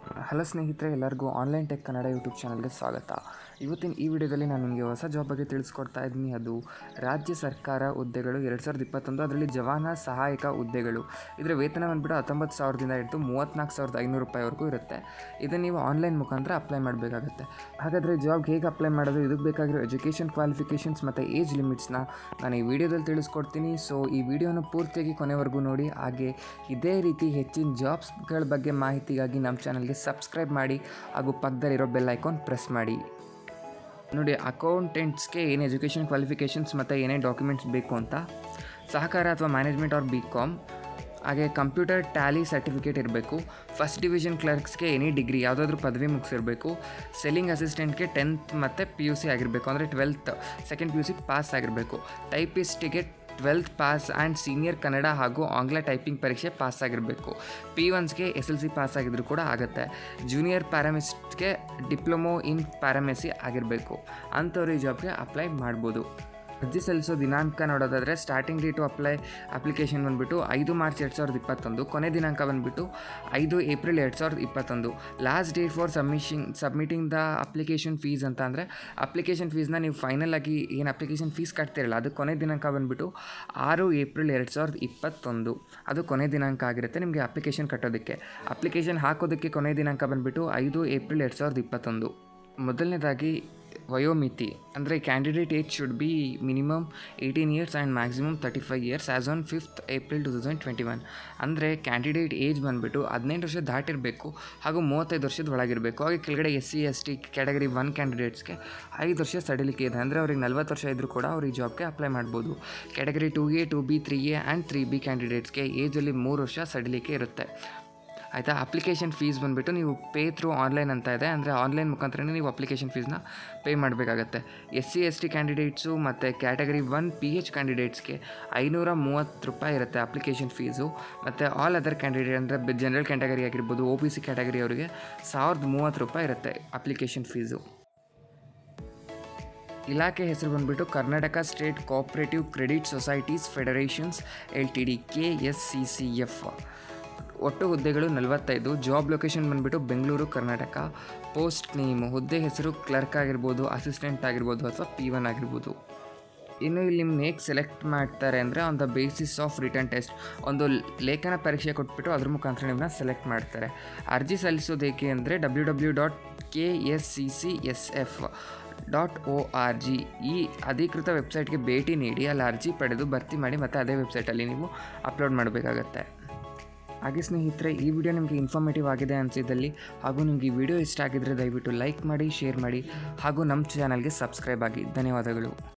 hello ಸ್ನೇಹಿತರೆ ಎಲ್ಲರಿಗೂ online tech Kannada YouTube ಚಾನಲ್ಗೆ ಸ್ವಾಗತ ಇವತ್ತಿನ ಈ ವಿಡಿಯೋದಲ್ಲಿ ನಾನು ನಿಮಗೆ ಹೊಸ ಜಾಬ್ ಬಗ್ಗೆ ತಿಳಿಸ್ಕೊಡ್ತಾ ಇದ್ದೀನಿ ಅದು ರಾಜ್ಯ ಸರ್ಕಾರ ಹುದ್ದೆಗಳು ಎರಡು ಸಾವಿರದ ಇಪ್ಪತ್ತೊಂದು ಅದರಲ್ಲಿ ಜವಾನ ಸಹಾಯಕ ಹುದ್ದೆಗಳು ಇದರ ವೇತನ ಬಂದುಬಿಟ್ಟು ಹತ್ತೊಂಬತ್ತು ಸಾವಿರದಿಂದ ಹಿಡಿದು ಮೂವತ್ತ್ನಾಲ್ಕು ಸಾವಿರದ ಐನೂರು ರೂಪಾಯಿವರೆಗೂ ಇರುತ್ತೆ ಇದನ್ನು ನೀವು ಆನ್ಲೈನ್ ಮುಖಾಂತರ ಅಪ್ಲೈ ಮಾಡಬೇಕಾಗುತ್ತೆ ಹಾಗಾದರೆ ಜಾಬ್ಗೆ ಹೇಗೆ ಅಪ್ಲೈ ಮಾಡೋದು ಇದಕ್ಕೆ ಬೇಕಾಗಿರೋ ಎಜುಕೇಷನ್ ಕ್ವಾಲಿಫಿಕೇಷನ್ಸ್ ಮತ್ತು ಏಜ್ ಲಿಮಿಟ್ಸ್ನ ನಾನು ಈ ವಿಡಿಯೋದಲ್ಲಿ ತಿಳಿಸ್ಕೊಡ್ತೀನಿ ಸೊ ಈ ವಿಡಿಯೋನ ಪೂರ್ತಿಯಾಗಿ ಕೊನೆವರೆಗೂ ನೋಡಿ ಹಾಗೆ ಇದೇ ರೀತಿ ಹೆಚ್ಚಿನ ಜಾಬ್ಸ್ಗಳ ಬಗ್ಗೆ ಮಾಹಿತಿಗಾಗಿ ನಮ್ಮ ಚಾನಲ್ಗೆ ಸಬ್ಸ್ಕ್ರೈಬ್ ಮಾಡಿ ಹಾಗೂ ಪಕ್ಕದಲ್ಲಿರೋ ಬೆಲ್ ಐಕಾನ್ ಪ್ರೆಸ್ ಮಾಡಿ ನೋಡಿ ಅಕೌಂಟೆಂಟ್ಸ್ಗೆ ಏನು ಎಜುಕೇಷನ್ ಕ್ವಾಲಿಫಿಕೇಷನ್ಸ್ ಮತ್ತು ಏನೇ ಡಾಕ್ಯುಮೆಂಟ್ಸ್ ಬೇಕು ಅಂತ ಸಹಕಾರ ಅಥವಾ ಮ್ಯಾನೇಜ್ಮೆಂಟ್ ಆರ್ ಬಿ ಕಾಮ್ ಹಾಗೆ ಕಂಪ್ಯೂಟರ್ ಟ್ಯಾಲಿ ಸರ್ಟಿಫಿಕೇಟ್ ಇರಬೇಕು ಫಸ್ಟ್ ಡಿವಿಷನ್ ಕ್ಲರ್ಕ್ಸ್ಗೆ ಎನಿ ಡಿಗ್ರಿ ಯಾವುದಾದ್ರೂ ಪದವಿ ಮುಗಿಸಿರಬೇಕು ಸೆಲ್ಲಿಂಗ್ ಅಸಿಸ್ಟೆಂಟ್ಗೆ ಟೆಂತ್ ಮತ್ತು ಪಿ ಯು ಸಿ ಆಗಿರಬೇಕು ಅಂದರೆ twelfth second P U C pass ಆಗಿರಬೇಕು ಟೈಪಿಸ್ಟಿಗೆ twelfth pass and senior Kannada ಹಾಗೂ ಆಂಗ್ಲ ಟೈಪಿಂಗ್ ಪರೀಕ್ಷೆ ಪಾಸ್ ಆಗಿರಬೇಕು ಪಿ ಒನ್ಸ್ಗೆ ಎಸ್ ಎಲ್ ಸಿ ಪಾಸ್ ಆಗಿದ್ರು ಕೂಡ ಆಗುತ್ತೆ ಜೂನಿಯರ್ ಪ್ಯಾರಾಮಿಸ್ಟ್ಗೆ ಡಿಪ್ಲೊಮೊ ಇನ್ ಪ್ಯಾರಾಮೆಸಿ ಆಗಿರಬೇಕು ಅಂಥವ್ರು ಈ ಜಾಬ್ಗೆ ಅಪ್ಲೈ ಮಾಡ್ಬೋದು ಅರ್ಜಿ ಸಲ್ಲಿಸೋ ದಿನಾಂಕ ನೋಡೋದಾದರೆ ಸ್ಟಾರ್ಟಿಂಗ್ ಡೇಟು ಅಪ್ಲೈ ಅಪ್ಲಿಕೇಶನ್ ಬಂದುಬಿಟ್ಟು ಐದು ಮಾರ್ಚ್ ಎರಡು ಸಾವಿರದ ಇಪ್ಪತ್ತೊಂದು ಕೊನೆ ದಿನಾಂಕ ಬಂದುಬಿಟ್ಟು ಐದು ಏಪ್ರಿಲ್ ಎರಡು ಸಾವಿರದ ಇಪ್ಪತ್ತೊಂದು last date for submitting submitting the application fees ಅಂತ ಅಂದರೆ ಅಪ್ಲಿಕೇಶನ್ ಫೀಸ್ನ ನೀವು ಫೈನಲ್ ಆಗಿ ಏನು ಅಪ್ಲಿಕೇಶನ್ ಫೀಸ್ ಕಟ್ತಿರಲ್ಲ ಅದು ಕೊನೆ ದಿನಾಂಕ ಬಂದುಬಿಟ್ಟು ಆರು ಏಪ್ರಿಲ್ ಎರಡು ಸಾವಿರದ ಇಪ್ಪತ್ತೊಂದು ಅದು ಕೊನೆ ದಿನಾಂಕ ಆಗಿರುತ್ತೆ ನಿಮಗೆ ಅಪ್ಲಿಕೇಶನ್ ಕಟ್ಟೋದಕ್ಕೆ ಅಪ್ಲಿಕೇಶನ್ ಹಾಕೋದಕ್ಕೆ ಕೊನೆ ದಿನಾಂಕ ಬಂದುಬಿಟ್ಟು ಐದು ಏಪ್ರಿಲ್ ಎರಡು ಸಾವಿರದ ಇಪ್ಪತ್ತೊಂದು ಮೊದಲನೇದಾಗಿ ವಯೋಮಿತಿ ಅಂದರೆ candidate age should be minimum eighteen years and maximum thirty five years as on fifth April two thousand twenty one ಅಂದರೆ ಕ್ಯಾಂಡಿಡೇಟ್ ಏಜ್ ಬಂದುಬಿಟ್ಟು ಹದಿನೆಂಟು ವರ್ಷ ದಾಟಿರಬೇಕು ಹಾಗೂ ಮೂವತ್ತೈದು ವರ್ಷದ ಒಳಗಿರಬೇಕು ಹಾಗೆ ಕೆಳಗಡೆ S C S T category one ಕ್ಯಾಂಡಿಡೇಟ್ಸ್ಗೆ ಐದು ವರ್ಷ ಸಡಿಲಿಕೆ ಇದೆ ಅಂದರೆ ಅವ್ರಿಗೆ ನಲ್ವತ್ತು ವರ್ಷ ಇದ್ದರೂ ಕೂಡ ಅವ್ರು ಈ ಜಾಬ್ಗೆ ಅಪ್ಲೈ ಮಾಡ್ಬೋದು category two A two B three A and three B ಕ್ಯಾಂಡಿಡೇಟ್ಸ್ಗೆ ಏಜಲ್ಲಿ ಮೂರು ವರ್ಷ ಸಡಿಲಿಕೆ ಇರುತ್ತೆ ಆಯಿತಾ ಅಪ್ಲಿಕೇಶನ್ ಫೀಸ್ ಬಂದುಬಿಟ್ಟು ನೀವು ಪೇ ಥ್ರೂ ಆನ್ಲೈನ್ ಅಂತ ಇದೆ ಅಂದರೆ ಆನ್ಲೈನ್ ಮುಖಾಂತರನೇ ನೀವು ಅಪ್ಲಿಕೇಶನ್ ಫೀಸ್ನ ಪೇ ಮಾಡಬೇಕಾಗತ್ತೆ S C S T candidates ಮತ್ತು ಕ್ಯಾಟಗರಿ ಒನ್ ಪಿ ಎಚ್ ಕ್ಯಾಂಡಿಡೇಟ್ಸ್ಗೆ ಐನೂರ ಮೂವತ್ತು ರೂಪಾಯಿ ಇರುತ್ತೆ ಅಪ್ಲಿಕೇಶನ್ ಫೀಸು ಮತ್ತು ಆಲ್ ಅದರ್ ಕ್ಯಾಂಡಿಡೇಟ್ ಅಂದರೆ ಜನರಲ್ ಕ್ಯಾಟಗರಿ ಆಗಿರ್ಬೋದು ಒ ಬಿ ಸಿ ಕ್ಯಾಟಗರಿ ಅವರಿಗೆ ಸಾವಿರದ ಮೂವತ್ತು ರೂಪಾಯಿ ಇರುತ್ತೆ ಅಪ್ಲಿಕೇಶನ್ ಫೀಸು ಇಲಾಖೆ ಹೆಸರು ಬಂದುಬಿಟ್ಟು Karnataka state cooperative credit societies federations L T D K S C C F ಒಟ್ಟು ಹುದ್ದೆಗಳು ನಲವತ್ತೈದು ಜಾಬ್ ಲೊಕೇಶನ್ ಬಂದುಬಿಟ್ಟು ಬೆಂಗಳೂರು ಕರ್ನಾಟಕ ಪೋಸ್ಟ್ ನೇಮ್ ಹುದ್ದೆ ಹೆಸರು ಕ್ಲರ್ಕ್ ಆಗಿರ್ಬೋದು ಅಸಿಸ್ಟೆಂಟ್ ಆಗಿರ್ಬೋದು ಅಥವಾ ಪಿ ಒನ್ ಆಗಿರ್ಬೋದು ಇನ್ನು ಇಲ್ಲಿ ನಿಮ್ಮನ್ನ ಹೇಗೆ ಸೆಲೆಕ್ಟ್ ಮಾಡ್ತಾರೆ ಅಂದರೆ on the basis of return test ಒಂದು ಲೇಖನ ಪರೀಕ್ಷೆ ಕೊಟ್ಬಿಟ್ಟು ಅದ್ರ ಮುಖಾಂತರ ನಿಮ್ಮನ್ನ ಸೆಲೆಕ್ಟ್ ಮಾಡ್ತಾರೆ ಅರ್ಜಿ ಸಲ್ಲಿಸೋದು ಏಕೆ ಅಂದರೆ W W dot K S C C S F dot O R G ಈ ಅಧಿಕೃತ ವೆಬ್ಸೈಟ್ಗೆ ಭೇಟಿ ನೀಡಿ ಅಲ್ಲಿ ಅರ್ಜಿ ಪಡೆದು ಭರ್ತಿ ಮಾಡಿ ಮತ್ತು ಅದೇ ವೆಬ್ಸೈಟಲ್ಲಿ ನೀವು ಅಪ್ಲೋಡ್ ಮಾಡಬೇಕಾಗತ್ತೆ ಹಾಗೆ ಸ್ನೇಹಿತರೆ ಈ ವಿಡಿಯೋ ನಿಮಗೆ ಇನ್ಫಾರ್ಮೇಟಿವ್ ಆಗಿದೆ ಅನಿಸಿದಲ್ಲಿ ಹಾಗೂ ನಿಮಗೆ ಈ ವಿಡಿಯೋ ಇಷ್ಟ ಆಗಿದ್ದರೆ ದಯವಿಟ್ಟು ಲೈಕ್ ಮಾಡಿ ಶೇರ್ ಮಾಡಿ ಹಾಗೂ ನಮ್ಮ ಚಾನಲ್ಗೆ ಸಬ್ಸ್ಕ್ರೈಬ್ ಆಗಿ ಧನ್ಯವಾದಗಳು